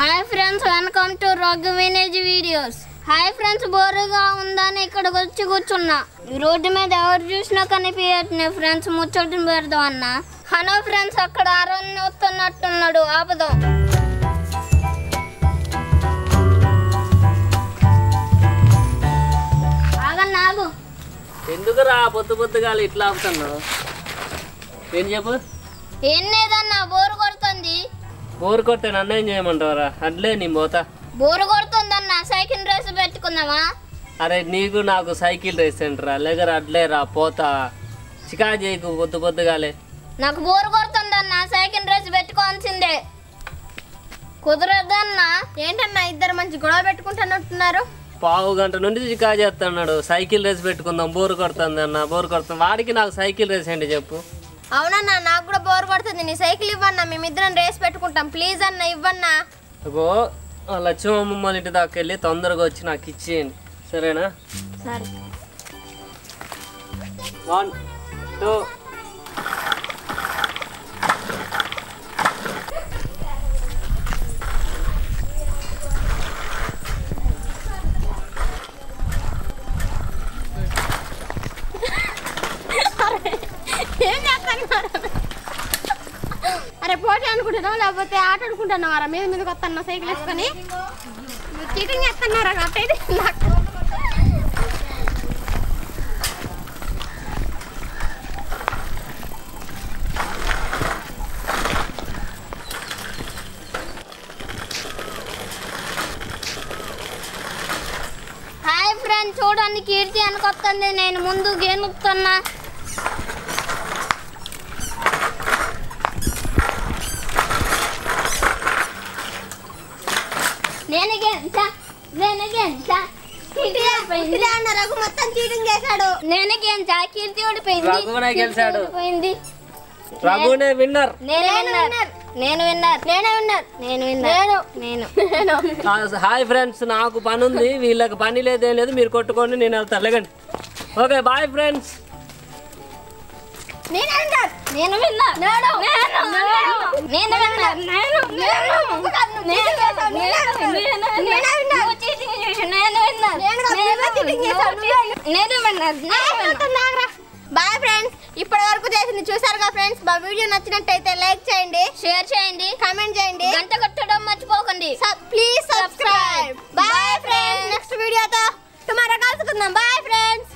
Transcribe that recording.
Hi friends welcome to Raghu వినేజ్ videos hi friends బోరుగా ఉందని ఇక్కడికి వచ్చి కూర్చున్నా ఈ రోడ్డు మీద ఎవరు చూసినా కనిపించట్లేదు ఫ్రెండ్స్ ముచ్చటను పెడదాం అన్న హలో ఫ్రెండ్స్ అక్కడ అరణ్య వస్తున్నట్టున్నాడు ఆపదాం ఆగన్న ఆగు ఎందుకురా పొద్దు పొద్దుగా ఇట్లా ఆపుతున్నావు ఏం చెప్పు ఏం లేదన్న బోరు కొడుతుంది బోరు కొట్టే నన్ను ఏం చేయమంటావరా అట్లే నీ పోతా బోరు కొడుతుందన్న సైకిల్ రేస్ పెట్టుకుందామా అరే నీకు నాకు సైకిల్ రేస్ సెంటరా లేకరా అట్లే రా పోతా చికా చేయకు పొద్దు పొద్దుగాలే నాకు బోరు కొడుతుందన్న సైకిల్ రేస్ పెట్టుకోవాల్సిందే కుదరదన్నా ఏంటన్నా ఇద్దరు మంచి గొడవ పెట్టుకుంటున్నట్టున్నారు పావు గంట నుండి చికా చేస్తున్నాడు సైకిల్ రేస్ పెట్టుకుందాం బోరు కొడుతుంది అన్న బోరు కొడుతుంది వాడికి నాకు సైకిల్ రేస్ ఏంటి చెప్పు అవునన్నా నాకు కూడా బోర్ కొడుతుంది నీ సైకిల్ ఇవ్వన్నా మేమిద్దరం రేస్ పెట్టుకుంటాం ప్లీజ్ అన్న ఇవ్వన్నా అగో ఆ లక్ష్మమ్మ వాళ్ళ ఇంటి దాకా వెళ్ళి తొందరగా వచ్చి నాకు ఇచ్చేయండి సరేనా సరే వన్ టూ ఏం చేస్తున్నారు అరే పోటీ అనుకుంటున్నావు లేకపోతే ఆట అనుకుంటున్నావారా మీద మీదకి వస్తున్నా సైకిల్ వేసుకొని చీటింగ్ చేస్తున్నారా అట్టయితే నాకు హాయ్ ఫ్రెండ్ చూడండి కీర్తి అనుకొస్తుంది నేను ముందు గేనుతున్నా నేను గెంచా నేను గెంచా కీర్తి ఓడిపోయింది రఘు మొత్తం చీటింగ్ చేశాడు నేను గెంచా కీర్తి ఓడిపోయింది రఘునే గెలిచాడు. ఓడిపోయింది రఘునే విన్నర్ నేను విన్నర్ నేను విన్నర్ నేనే విన్నర్ నేను విన్నర్ నేను నేను హాయ్ ఫ్రెండ్స్ నాకు పని ఉంది వీళ్ళకి పని లేదేం లేదు మీరు కొట్టుకోండి నేను వెళ్తాను లేకండి ఓకే బాయ్ ఫ్రెండ్స్ నేను విన్నర్ నేను విన్నర్ నేను నేను విన్నర్ నేను నేను నేను నేను విన్నర్ నువ్వు చీటింగ్ చేసావు నేను విన్నర్ నేను విన్నర్ నేను బాయ్ ఫ్రెండ్స్ ఇప్పటి వరకు చేసింది చూసారుగా ఫ్రెండ్స్ మా వీడియో నచ్చినట్టయితే లైక్ చేయండి షేర్ చేయండి కామెంట్ చేయండి గంట కొట్టడం మర్చిపోకండి please subscribe bye friends next వీడియోతో టుమారో కలుసుకుందాం బాయ్ ఫ్రెండ్స్